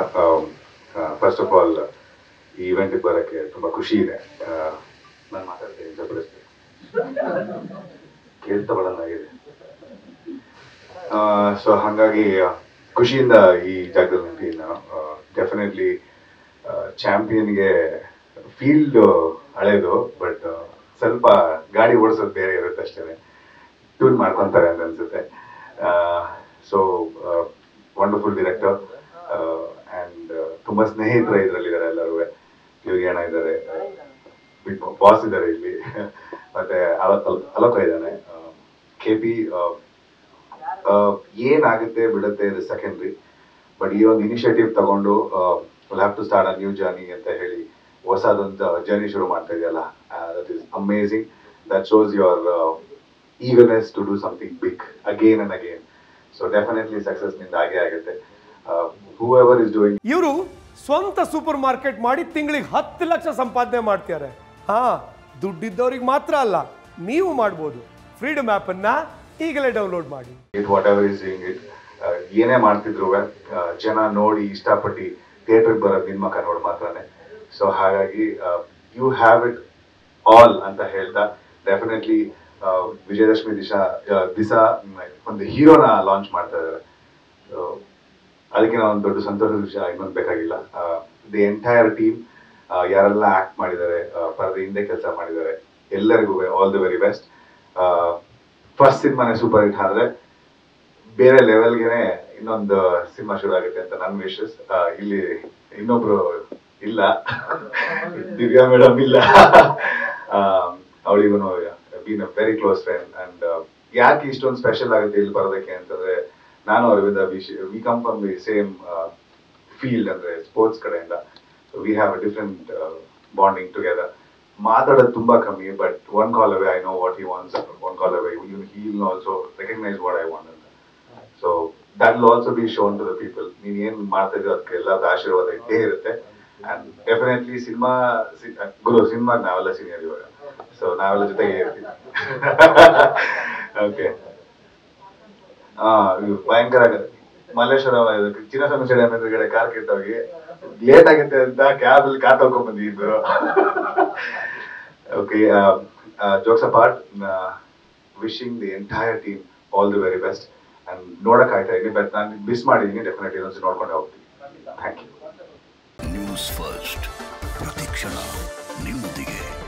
first of all ಈ ಇವೆಂಟ್ಗೆ ಬರೋಕ್ಕೆ ತುಂಬ ಖುಷಿ ಇದೆ ನಾನು ಮಾತಾಡ್ತೀನಿ ಜಬರ್ದಸ್ತಿ ಕೇಳ್ತಗೊಳ್ಳೋದಾಗಿದೆ ಸೊ ಹಾಗಾಗಿ ಆ, ಖುಷಿಯಿಂದ ಈ ಜಾಗದಲ್ಲಿ ನಿಂತೀನಿ ನಾನು ಡೆಫಿನೆಟ್ಲಿ ಚಾಂಪಿಯನ್ಗೆ ಫೀಲ್ಡ್ ಹಳೇದು ಬಟ್ ಸ್ವಲ್ಪ ಗಾಡಿ ಓಡಿಸೋದು ಬೇರೆ ಇರುತ್ತೆ ಅಷ್ಟೇ ಟ್ಯೂನ್ ಮಾಡ್ಕೊತಾರೆ ಅಂತ ಅನ್ಸುತ್ತೆ ಸೊ ವಂಡರ್ಫುಲ್ ಡೈರೆಕ್ಟರ್ ಆ್ಯಂಡ್ ತುಂಬ ಸ್ನೇಹಿತರು ಇದರಲ್ಲಿದ್ದಾರೆ ಎಲ್ಲರೂ ಯೋಗಿ ಅಣ್ಣ ಇದ್ದಾರೆ ಬಾಸ್ ಇದ್ದಾರೆ ಇಲ್ಲಿ ಮತ್ತೆ ಅಲ- ಅಲ- ಅಲೋಕ ಇದ್ದಾನೆ ಕೆ ಪಿ ಏನಾಗುತ್ತೆ ಬಿಡುತ್ತೆ ಇದು ಸೆಕೆಂಡ್ರಿ ಬಟ್ ಈ ಒಂದು ಇನಿಷಿಯೇಟಿವ್ ತಗೊಂಡು will have to start a new journey ಅಂತ ಹೇಳಿ ಹೊಸದೊಂದು ಜರ್ನಿ ಶುರು ಮಾಡ್ತಾ ಇದೆಯಲ್ಲ that is amazing that shows your ಈಗರ್ನೆಸ್ to do something big again and again so definitely success ನಿಂದ ಆಗೇ ಆಗುತ್ತೆ ಹೂ ಎವರ್ ಇಸ್ ಡೂಯಿಂಗ್ ಇವರು ಸ್ವಂತ ಸೂಪರ್ ಮಾರ್ಕೆಟ್ ಮಾಡಿ ತಿಂಗಳಿಗೆ ಹತ್ತು ಲಕ್ಷ ಸಂಪಾದನೆ ಮಾಡ್ತಾರೆ ಹಾ ದುಡ್ಡಿದ್ದವ್ರಿಗೆ ಮಾತ್ರ ಅಲ್ಲ ನೀವು ಮಾಡ್ಬೋದು ಫ್ರೀಡಮ್ ಆ್ಯಪನ್ನ ಈಗಲೇ ಡೌನ್ಲೋಡ್ ಮಾಡಿ it whatever is doing it ಏನೇ ಮಾಡ್ತಿದ್ರು ಜನ ನೋಡಿ ಇಷ್ಟಪಟ್ಟು ಥಿಯೇಟರ್ಗೆ ಬರೋದು ನಿಮ್ಮ ಮಕ್ಕ ನೋಡಿ ಮಾತ್ರನೇ ಸೊ ಹಾಗಾಗಿ ಯು ಹ್ಯಾವ್ ಇಟ್ ಆಲ್ ಅಂತ ಹೇಳ್ತಾ ಡೆಫಿನೆಟ್ಲಿ ವಿಜಯದಶಮಿ ದಿಶ ದಿವಸ ಒಂದು ಹೀರೋನ ಲಾಂಚ್ ಮಾಡ್ತಾ ಇದ್ದಾರೆ So, ಅದಕ್ಕೆ ನಾವು ಒಂದು ದೊಡ್ಡ ಸಂತೋಷದ ವಿಷಯ ಇನ್ನೊಂದು ಬೇಕಾಗಿಲ್ಲ ದಿ ಎಂಟೈರ್ ಟೀಮ್ ಯಾರೆಲ್ಲ ಆಕ್ಟ್ ಮಾಡಿದ್ದಾರೆ ಪರದೆ ಹಿಂದೆ ಕೆಲಸ ಮಾಡಿದ್ದಾರೆ ಎಲ್ಲರಿಗೂ all the very best first ಸಿನಿಮಾನೇ ಸೂಪರ್ ಹಿಟ್ ಆದ್ರೆ ಬೇರೆ ಲೆವೆಲ್ಗೆನೆ ಇನ್ನೊಂದು ಸಿನಿಮಾ ಶುರು ಆಗುತ್ತೆ ಅಂತ ನನ್ನ ವಿಶಸ್ ಇಲ್ಲಿ ಇನ್ನೊಬ್ರು ಇಲ್ಲ ದಿವ್ಯಾ ಮೇಡಮ್ ಇಲ್ಲ ಅವಳಿಗೂ been a very close friend and ಯಾಕೆ ಇಷ್ಟೊಂದು ಸ್ಪೆಷಲ್ ಆಗುತ್ತೆ ಇಲ್ಲಿ ಬರೋದಕ್ಕೆ ಅಂತಂದ್ರೆ ನಾನು Aravinda we come from the same field ಅಂದ್ರೆ ಸ್ಪೋರ್ಟ್ಸ್ ಕಡೆಯಿಂದ we have a different bonding together ಮಾತಾಡೋದು ತುಂಬಾ ಕಮ್ಮಿ but one call away I know what he wants one call away he will also recognise what I want ಅಂತ so that will also be shown to the people ನೀನ್ ಏನ್ ಮಾಡ್ತಾ ಇದ್ದೀರ ಅದಕ್ಕೆ ಎಲ್ಲರದ ಆಶೀರ್ವಾದ ಇದ್ದೇ ಇರುತ್ತೆ ಅಂಡ್ ಡೆಫಿನೆಟ್ಲಿ ಸಿನಿಮಾ ಗುರು ಸಿನಿಮಾ ನಾವೆಲ್ಲ ಸೀನಿಯರ್ ಇವಾಗ ಸೊ ನಾವೆಲ್ಲ ಜೊತೆಗೆ ಇರ್ತೀವಿ ಓಕೆ ಹಾ ಇದು ಭಯಂಕರ ಮಲ್ಲೇಶ್ವರ ಇದು ಚಿನ್ನಸ್ವಾಮಿ ಸ್ಟೇಡಿಯಂ ಎದುರುಗಡೆ ಕಾರ್ ಕೆಟ್ಟೋಗಿ ಲೇಟ್ ಆಗುತ್ತೆ ಅಂತ ಕ್ಯಾಬ್ ಅಲ್ಲಿ ಕಾರ್ ತಗೊಂಡ್ ಬಂದಿದ್ರು okay jokes apart wishing the entire team all the very best and ನೋಡಕ್ ಆಯ್ತಾ ಇದೀನಿ ಬಟ್ ನಾನು ಮಿಸ್ ಮಾಡಿದೀನಿ ಡೆಫಿನೆಟ್ಲಿ ಇನ್ನೊಂದ್ಸಲ ನೋಡ್ಕೊಂಡೆ ಹೋಗ್ತೀನಿ ಥ್ಯಾಂಕ್ ಯು ನ್ಯೂಸ್ ಫಸ್ಟ್ ಪ್ರತಿಕ್ಷಣ ನಿಮ್ಮೊಂದಿಗೆ